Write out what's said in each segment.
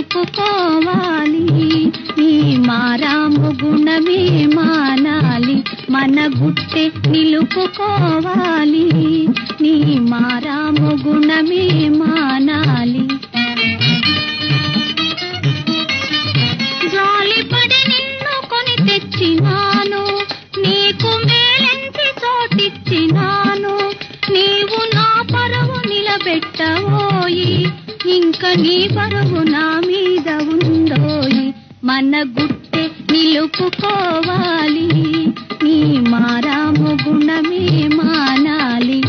నిలుపుకోవాలి నీ మారాము గుణమే మానాలి మన గుట్టే నిలుపుకోవాలి నీ మారాము గుణమే మానాలి జాలిపడి నిన్ను కొని తెచ్చినాను నీకు మేలెంచి చోటిచ్చినాను నీవు నా పరువు నిలబెట్టవోయి ఇంక నీ పరువు నా మీద ఉందోయి మన గుట్టె నిలుపుకోవాలి నీ మారాము గుణమే మానాలి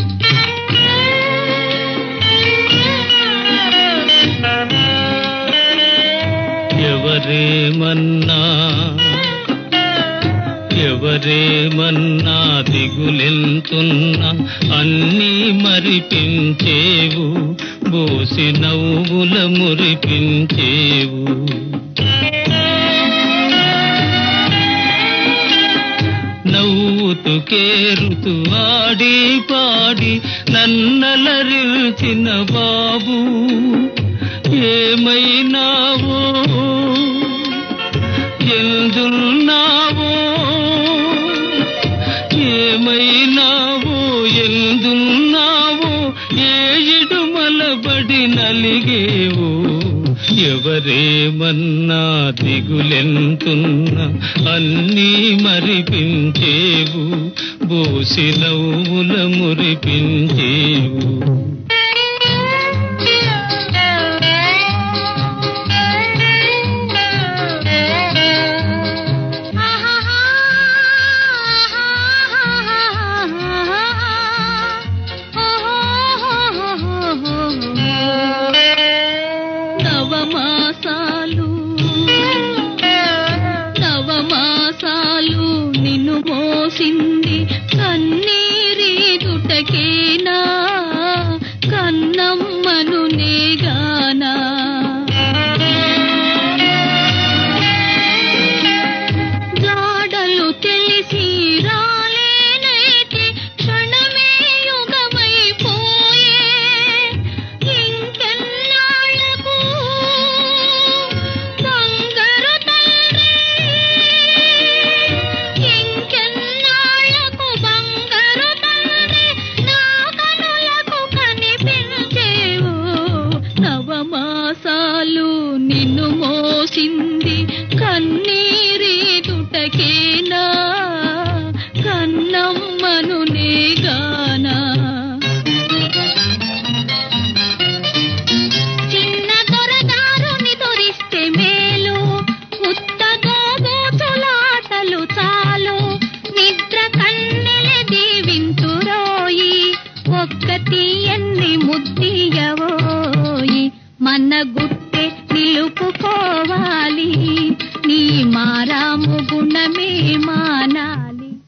ఎవరేమన్నా ఎవరేమన్నా దిగులెంతున్నా అన్నీ మరిపించేవు బోసి నవ్వుల మురిపించేవు నవ్వుతూ కేరుతూ ఆడి పాడి నన్నలరిల్చిన బాబు ఏమైనావో ఎందున్నావో ఏమైనావో ఎందున్నావో ఏడు మలబడి నలిగేవో ఎవరేమన్నా దిగులెంతున్నా అన్నీ మరిపించేవు బోసి నవ్వుల మురిపించేవు నవమాసాలు నవమాసాలు నిన్ను మోసింది కన్నీరి దుటకేనా కన్నమ్మను నేగానా జాడలు తెలిసి రాలేనైతే క్షణమే యుగమైపోయే ఇంకెన్నాళ్ళకు బంగారు తల్లి ఇంకెన్నాళ్ళకు బంగారు తల్లి నా కనులకు కనిపించేవు నవమాసాలు నిన్ను మోసింది కన్నీరి దుటకేనా కన్నమ్మను నేగానా చిన్న దొరదారుని దొరిస్తే మేలు ఉత్తగా గోచులాటలు చాలు నిద్ర కన్నెల దీవింతురోయి ఒక్క తీయన్ని ముద్దియవోయి మన గుట్టె నిలుపుకోవాలి నీ మారాము గుణమే మానా